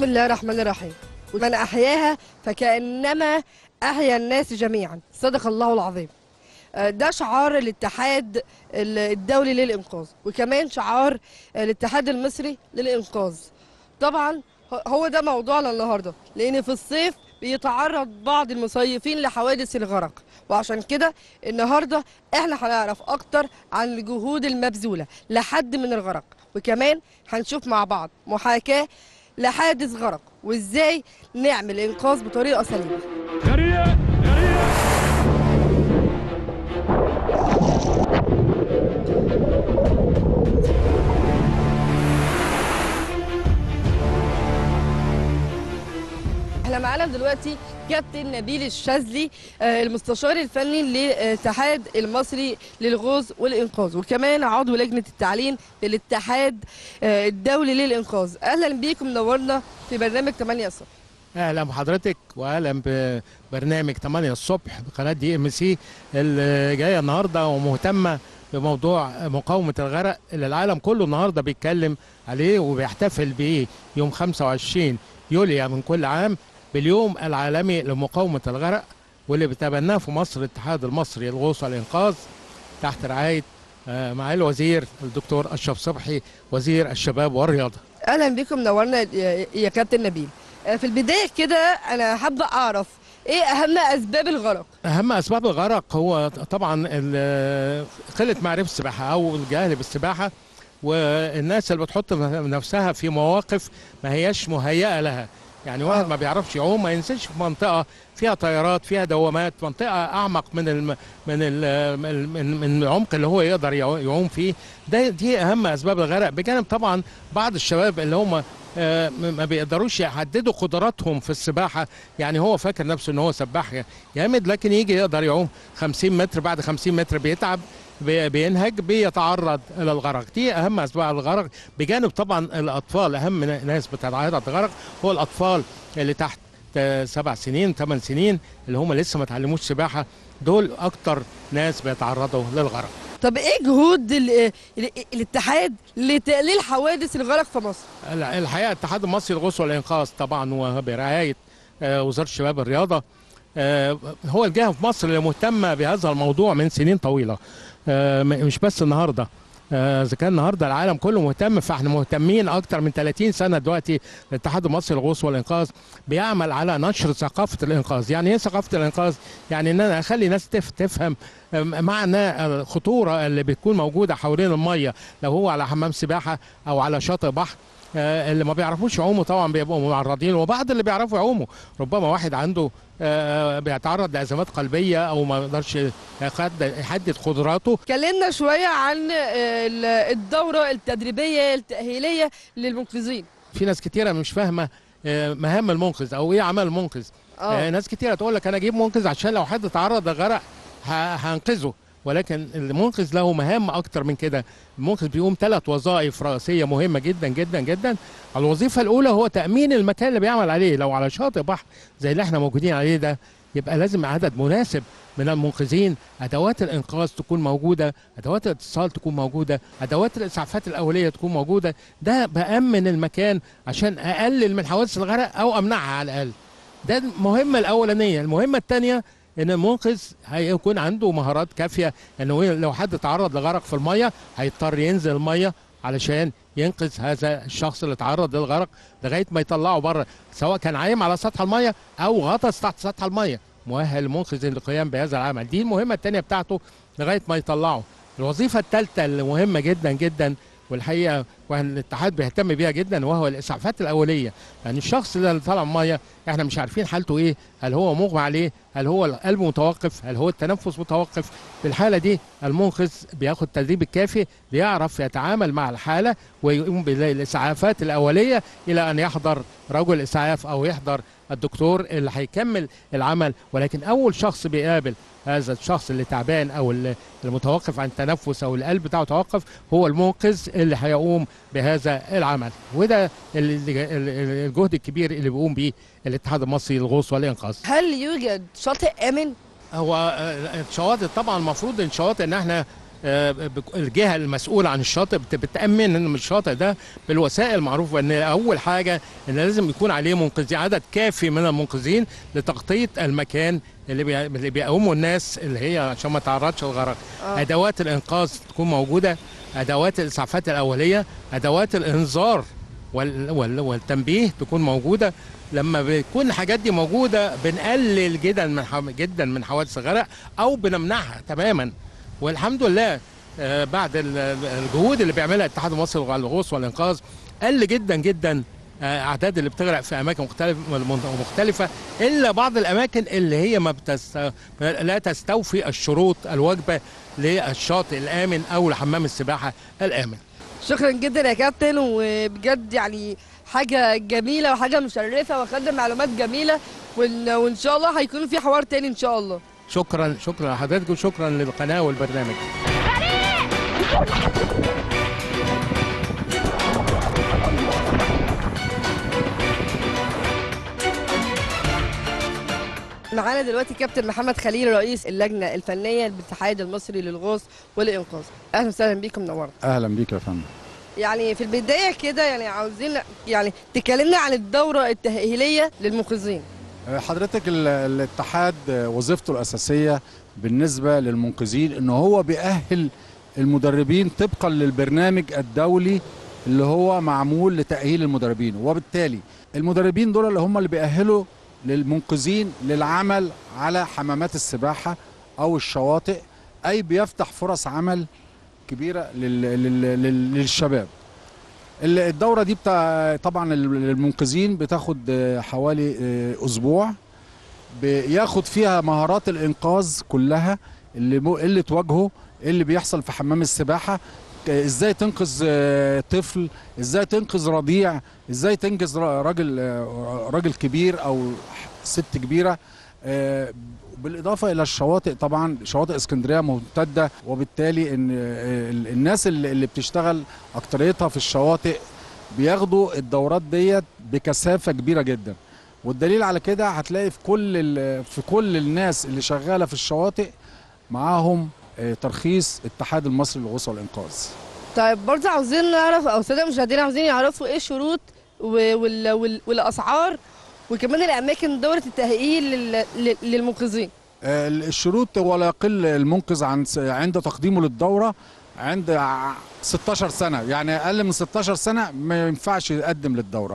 بسم الله الرحمن الرحيم ومن أحياها فكأنما أحيا الناس جميعا صدق الله العظيم آه، ده شعار الاتحاد ال- الدولي للإنقاذ وكمان شعار الاتحاد المصري للإنقاذ طبعا ه- هو ده موضوعنا النهاردة لأن في الصيف بيتعرض بعض المصيفين لحوادث الغرق وعشان كده النهارده احنا هنعرف اكتر عن الجهود المبذوله لحد من الغرق وكمان هنشوف مع بعض محاكاه لحادث غرق وازاي نعمل انقاذ بطريقه سليمه جريء جريء احنا معانا دلوقتي كابتن نبيل الشاذلي آه، المستشار الفني للاتحاد المصري للغوص والانقاذ وكمان عضو لجنه التعليم للاتحاد آه، الدولي للانقاذ اهلا بيكم منورنا في برنامج 8 الصبح اهلا بحضرتك واهلا ببرنامج 8 الصبح بقناه دي ام سي اللي جايه النهارده ومهتمه بموضوع مقاومه الغرق اللي العالم كله النهارده بيتكلم عليه وبيحتفل بيه يوم 25 يوليو من كل عام باليوم العالمي لمقاومه الغرق واللي بيتبناه في مصر الاتحاد المصري للغوص والانقاذ تحت رعايه آه، معالي الوزير الدكتور اشرف صبحي وزير الشباب والرياضه اهلا بيكم منورنا يا يا كابتن نبيل آه، في البدايه كده انا حابه اعرف ايه اهم اسباب الغرق اهم اسباب الغرق هو طبعا ال- قله معرفه السباحه او الجهل بالسباحه والناس اللي بتحط نفسها في مواقف ما هياش مهيئه لها يعني واحد آه. ما بيعرفش يعوم ما ينزلش في منطقه فيها طيارات فيها دوامات منطقه اعمق من الم من ال من, من العمق اللي هو يقدر يعو- يعوم فيه ده دي اهم اسباب الغرق بجانب طبعا بعض الشباب اللي هم آه، م- ما بيقدروش يحددوا قدراتهم في السباحه يعني هو فاكر نفسه ان هو سباح جامد لكن يجي يقدر يعوم 50 متر بعد 50 متر بيتعب بي- بينهج بيتعرض الى الغرق دي اهم اسباب الغرق بجانب طبعا الاطفال اهم ناس بتتعرض للغرق هو الاطفال اللي تحت آه، سبع سنين ثمان سنين اللي هم لسه ما اتعلموش سباحه دول اكتر ناس بيتعرضوا للغرق طب ايه جهود ال- ال- الاتحاد لتقليل حوادث الغرق في مصر الحقيقه الاتحاد المصري للغوص والانقاذ طبعا وبرعايه آه، وزاره الشباب والرياضه آه، هو الجهه في مصر اللي مهتمه بهذا الموضوع من سنين طويله آه، م- مش بس النهارده آه، اذا كان النهارده العالم كله مهتم فاحنا مهتمين اكتر من 30 سنه دلوقتي الاتحاد المصري للغوص والانقاذ بيعمل على نشر ثقافه الانقاذ يعني ايه ثقافه الانقاذ يعني ان انا اخلي ناس تف تفهم آم، معنى الخطوره اللي بتكون موجوده حوالين الميه لو هو على حمام سباحه او على شاطئ بحر آه، اللي ما بيعرفوش يعوموا طبعا بيبقوا معرضين وبعض اللي بيعرفوا يعوموا ربما واحد عنده آه، بيتعرض لازمات قلبيه او ما يقدرش يحدد- يحدد قدراته اتكلمنا شويه عن آه، ال- الدوره التدريبيه التاهيليه للمنقذين في ناس كتيره مش فاهمه آه، مهام المنقذ او ايه عمل المنقذ آه، اه ناس كتيره تقول لك انا اجيب منقذ عشان لو حد تعرض لغرق ه- هنقذه ولكن المنقذ له مهام اكتر من كده المنقذ بيقوم ثلاث وظائف رئيسيه مهمه جدا جدا جدا الوظيفه الاولى هو تامين المكان اللي بيعمل عليه لو على شاطئ بحر زي اللي احنا موجودين عليه ده يبقى لازم عدد مناسب من المنقذين ادوات الانقاذ تكون موجوده ادوات الاتصال تكون موجوده ادوات الاسعافات الاوليه تكون موجوده ده بامن المكان عشان اقلل من حوادث الغرق او امنعها على الاقل ده المهمه الاولانيه المهمه الثانيه ان المنقذ هيكون عنده مهارات كافيه انه لو حد تعرض لغرق في الميه هيضطر ينزل الميه علشان ينقذ هذا الشخص اللي تعرض للغرق لغايه ما يطلعه بره سواء كان عايم على سطح الميه او غطس تحت سطح الميه مؤهل المنقذ للقيام بهذا العمل دي المهمه الثانيه بتاعته لغايه ما يطلعه الوظيفه الثالثه اللي مهمه جدا جدا والحقيقه والاتحاد بيهتم بيها جدا وهو الاسعافات الاوليه يعني الشخص ده اللي طالع من الميه احنا مش عارفين حالته ايه هل هو مغمى عليه هل هو القلب متوقف هل هو التنفس متوقف في الحاله دي المنقذ بياخد التدريب الكافي ليعرف يتعامل مع الحاله ويقوم بالاسعافات الاوليه الى ان يحضر رجل اسعاف او يحضر الدكتور اللي هيكمل العمل ولكن اول شخص بيقابل هذا الشخص اللي تعبان او اللي المتوقف عن التنفس او القلب بتاعه توقف هو المنقذ اللي هيقوم بهذا العمل وده ال- ال- الجهد الكبير اللي بيقوم بيه الاتحاد المصري للغوص والانقاذ هل يوجد شاطئ امن هو آه، الشواطئ طبعا المفروض الشواطئ ان احنا آه، بك- الجهه المسؤوله عن الشاطئ بت- بتامن ان الشاطئ ده بالوسائل المعروفه ان اول حاجه ان لازم يكون عليه منقذين عدد كافي من المنقذين لتغطيه المكان اللي بي- اللي بيقوموا الناس اللي هي عشان ما تعرضش للغرق آه. ادوات الانقاذ تكون موجوده ادوات الاسعافات الاوليه ادوات الانذار وال وال والتنبيه تكون موجوده لما بتكون الحاجات دي موجوده بنقلل جدا من حو- جدا من حوادث الغرق او بنمنعها تماما والحمد لله آه، بعد ال- الجهود اللي بيعملها الاتحاد المصري للغوص والانقاذ قل جدا جدا آه، اعداد اللي بتغرق في اماكن مختلفه مختلفه الا بعض الاماكن اللي هي ما بتست... لا تستوفي الشروط الواجبه للشاطئ الامن او لحمام السباحه الامن شكرا جدا يا كابتن وبجد يعني حاجه جميله وحاجه مشرفه واخدنا معلومات جميله وان, وإن شاء الله هيكون في حوار تاني ان شاء الله شكرا شكرا لحضرتك وشكرا للقناه والبرنامج معانا دلوقتي كابتن محمد خليل رئيس اللجنه الفنيه بالاتحاد المصري للغوص والانقاذ اهلا وسهلا بيكم نورنا اهلا بيك يا فندم يعني في البدايه كده يعني عاوزين يعني تكلمنا عن الدوره التاهيليه للمنقذين حضرتك ال- الاتحاد وظيفته الاساسيه بالنسبه للمنقذين ان هو بيأهل المدربين طبقا للبرنامج الدولي اللي هو معمول لتأهيل المدربين وبالتالي المدربين دول اللي هم اللي بيأهلوا للمنقذين للعمل على حمامات السباحة أو الشواطئ أي بيفتح فرص عمل كبيرة لل- لل- لل- للشباب ال- الدورة دي بتاع طبعا ال- المنقذين بتاخد آه، حوالي آه، أسبوع بياخد فيها مهارات الإنقاذ كلها اللي مو- اللي تواجهه إيه اللي بيحصل في حمام السباحة ك- ازاي تنقذ آه، طفل ازاي تنقذ رضيع ازاي تنقذ را- راجل آه، راجل كبير او ست كبيره آه، بالاضافه الى الشواطئ طبعا شواطئ اسكندريه ممتده وبالتالي ان آه، ال- الناس اللي اللي بتشتغل اكتريتها في الشواطئ بياخدوا الدورات ديت بكثافه كبيره جدا والدليل على كده هتلاقي في كل ال- في كل الناس اللي شغاله في الشواطئ معاهم آه، ترخيص اتحاد المصري للغوص والانقاذ طيب برضه عاوزين نعرف او الساده المشاهدين عاوزين يعرفوا ايه الشروط و- وال- وال- والاسعار وكمان الاماكن دوره التاهيل لل- لل- للمنقذين آه، الشروط ولا يقل المنقذ عن س- عند تقديمه للدوره عند ع- 16 سنه يعني اقل من 16 سنه ما ينفعش يقدم للدوره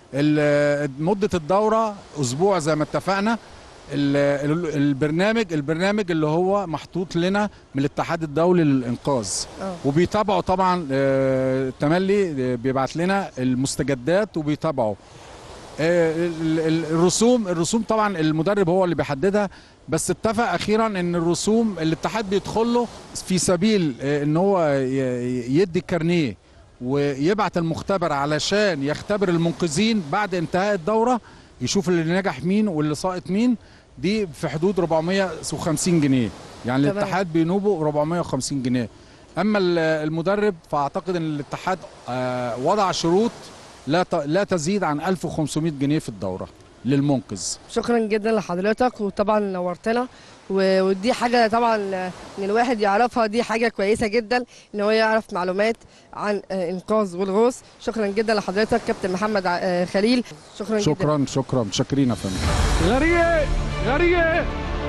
ال- مده الدوره اسبوع زي ما اتفقنا ال- ال- البرنامج البرنامج اللي هو محطوط لنا من الاتحاد الدولي للانقاذ اه وبيتابعوا طبعا آه، التملي آه، بيبعت لنا المستجدات وبيتابعوا آه، ال- ال- الرسوم الرسوم طبعا المدرب هو اللي بيحددها بس اتفق اخيرا ان الرسوم الاتحاد بيدخل له في سبيل آه، ان هو ي- يدي كارنيه ويبعت المختبر علشان يختبر المنقذين بعد انتهاء الدوره يشوف اللي نجح مين واللي ساقط مين دي في حدود 450 جنيه يعني تمام. الاتحاد بينوبه 450 جنيه اما ال- المدرب فاعتقد ان الاتحاد آه، وضع شروط لا ت- لا تزيد عن 1500 جنيه في الدوره للمنقذ شكرا جدا لحضرتك وطبعا نورتنا و- ودي حاجه طبعا ان الواحد يعرفها دي حاجه كويسه جدا ان هو يعرف معلومات عن آه، انقاذ والغوص شكرا جدا لحضرتك كابتن محمد ع- آه، خليل شكرا, جدا شكرا شكرا متشكرين يا فندم غريق غريق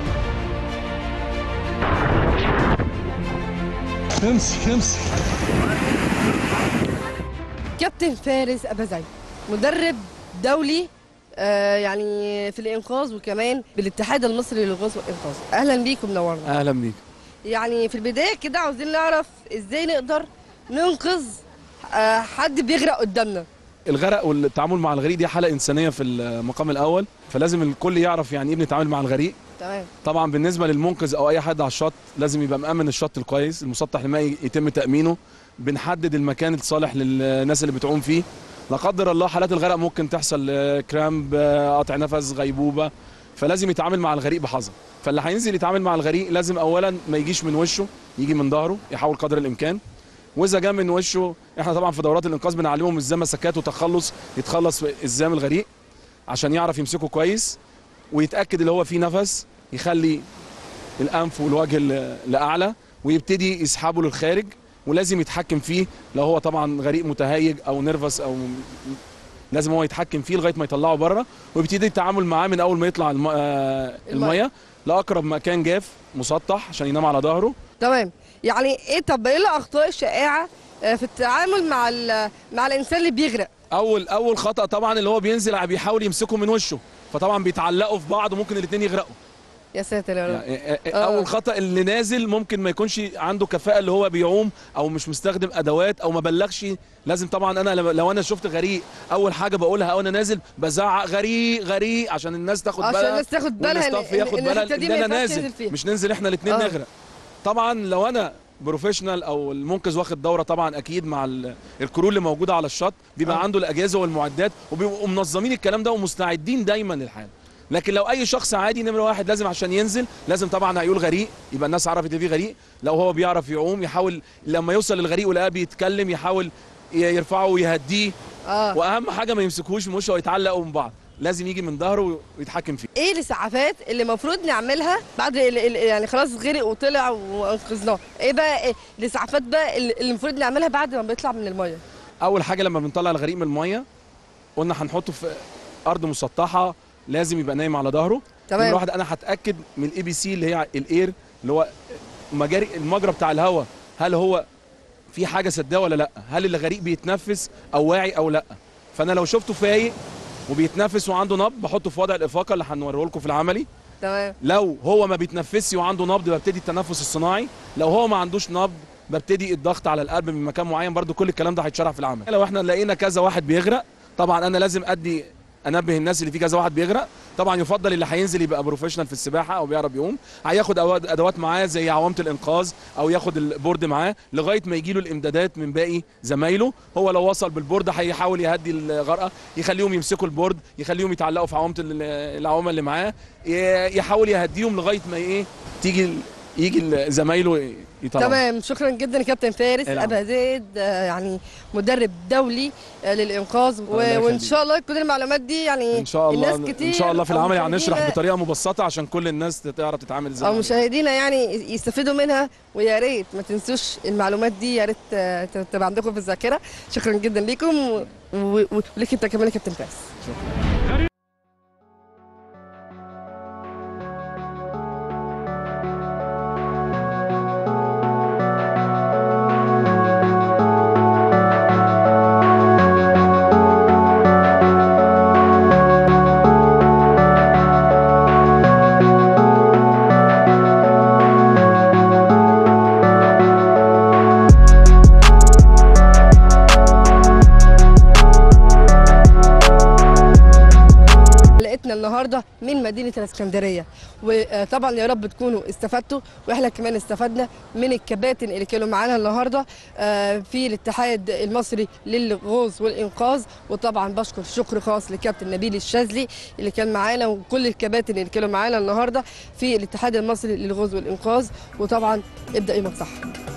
امسك امسك كابتن فارس ابازاي مدرب دولي آه، يعني في الانقاذ وكمان بالاتحاد المصري للغوص والانقاذ اهلا بيكم منورنا اهلا بيك يعني في البدايه كده عاوزين نعرف ازاي نقدر ننقذ آه، حد بيغرق قدامنا الغرق والتعامل مع الغريق دي حاله انسانيه في المقام الاول فلازم الكل يعرف يعني ايه بنتعامل مع الغريق تمام طبعا بالنسبه للمنقذ او اي حد على الشط لازم يبقى مامن الشط الكويس المسطح المائي يتم تامينه بنحدد المكان الصالح للناس اللي بتعوم فيه لا قدر الله حالات الغرق ممكن تحصل آه، كرامب آه، قطع نفس غيبوبه فلازم يتعامل مع الغريق بحذر فاللي هينزل يتعامل مع الغريق لازم اولا ما يجيش من وشه يجي من ظهره يحاول قدر الامكان واذا جه من وشه احنا طبعا في دورات الانقاذ بنعلمهم ازاي مسكات وتخلص يتخلص في ازام الغريق عشان يعرف يمسكه كويس ويتاكد اللي هو فيه نفس يخلي الانف والوجه ل- لاعلى ويبتدي يسحبه للخارج ولازم يتحكم فيه لو هو طبعا غريق متهيج او نرفز او لازم هو يتحكم فيه لغايه ما يطلعه بره ويبتدي التعامل معاه من اول ما يطلع الم... آه، الميه لاقرب مكان جاف مسطح عشان ينام على ظهره تمام يعني ايه طب ايه الاخطاء الشائعه آه، في التعامل مع ال- مع الانسان اللي بيغرق اول اول خطا طبعا اللي هو بينزل بيحاول يمسكه من وشه فطبعا بيتعلقوا في بعض وممكن الاثنين يغرقوا يا ساتر يا رب يعني آه. اول خطا اللي نازل ممكن ما يكونش عنده كفاءه اللي هو بيعوم او مش مستخدم ادوات او ما بلغش لازم طبعا انا لو- لو انا شفت غريق اول حاجه بقولها وانا نازل بزعق غريق غريق عشان الناس تاخد عشان بالها الناس تاخد بالها إن- والستاف إن- ياخد إن بالها الحتة دي ان ما انا ينفعش نازل تنزل فيها. مش ننزل احنا الاثنين آه. نغرق طبعا لو انا بروفيشنال او المنقذ واخد دوره طبعا اكيد مع ال- الكرو اللي موجوده على الشط بيبقى آه. عنده الاجهزه والمعدات وبيبقوا منظمين الكلام ده ومستعدين دايما للحال لكن لو اي شخص عادي نمره واحد لازم عشان ينزل لازم طبعا هيقول غريق يبقى الناس عرفت ان في غريق لو هو بيعرف يعوم يحاول لما يوصل للغريق ولقاه بيتكلم يحاول ي- يرفعه ويهديه اه واهم حاجه ما يمسكوش من وشه ويتعلقوا من بعض لازم يجي من ظهره ويتحكم فيه ايه الاسعافات اللي المفروض نعملها بعد ال- ال- يعني خلاص غرق وطلع وانقذناه ايه بقى إيه الاسعافات بقى اللي اللي المفروض نعملها بعد ما بيطلع من الميه اول حاجه لما بنطلع الغريق من الميه قلنا هنحطه في ارض مسطحه لازم يبقى نايم على ظهره تمام. نمرة واحد انا هتاكد من الاي بي سي اللي هي الاير اللي هو مجاري المجرى بتاع الهواء هل هو في حاجه سداه ولا لا هل الغريق بيتنفس او واعي او لا فانا لو شفته فايق وبيتنفس وعنده نبض بحطه في وضع الافاقه اللي هنوريه لكم في العملي تمام لو هو ما بيتنفسش وعنده نبض ببتدي التنفس الصناعي لو هو ما عندوش نبض ببتدي الضغط على القلب من مكان معين برضو كل الكلام ده هيتشرح في العمل لو احنا لقينا كذا واحد بيغرق طبعا انا لازم ادي انبه الناس اللي في كذا واحد بيغرق طبعا يفضل اللي هينزل يبقى بروفيشنال في السباحه او بيعرف يعوم هياخد أواد- ادوات معاه زي عوامه الانقاذ او ياخد البورد معاه لغايه ما يجي له الامدادات من باقي زمايله هو لو وصل بالبورد هيحاول يهدي الغرقه يخليهم يمسكوا البورد يخليهم يتعلقوا في عوامه ال- العوامه اللي معاه ي- يحاول يهديهم لغايه ما ايه تيجي ال- يجي زمايله يطلعوا تمام شكرا جدا يا كابتن فارس العب. ابا زيد آه، يعني مدرب دولي آه، للانقاذ و- الله وان يخليك. شاء الله كل المعلومات دي يعني ان شاء الله الناس كتير ان شاء الله في أو العمل هنشرح مشاهدينا- بطريقه مبسطه عشان كل الناس تعرف تتعامل ازاي او معاها. مشاهدينا يعني يستفيدوا منها ويا ريت ما تنسوش المعلومات دي يا ريت آه، تبقى عندكم في الذاكره شكرا جدا ليكم و- و- وليك انت كمان يا كابتن فارس حلقتنا النهارده من مدينه الاسكندريه وطبعا يا رب تكونوا استفدتوا واحنا كمان استفدنا من الكباتن اللي كانوا معانا النهارده آه، في الاتحاد المصري للغوص والانقاذ وطبعا بشكر شكر خاص لكابتن نبيل الشاذلي اللي كان معانا وكل الكباتن اللي كانوا معانا النهارده في الاتحاد المصري للغوص والانقاذ وطبعا ابدا يومك صح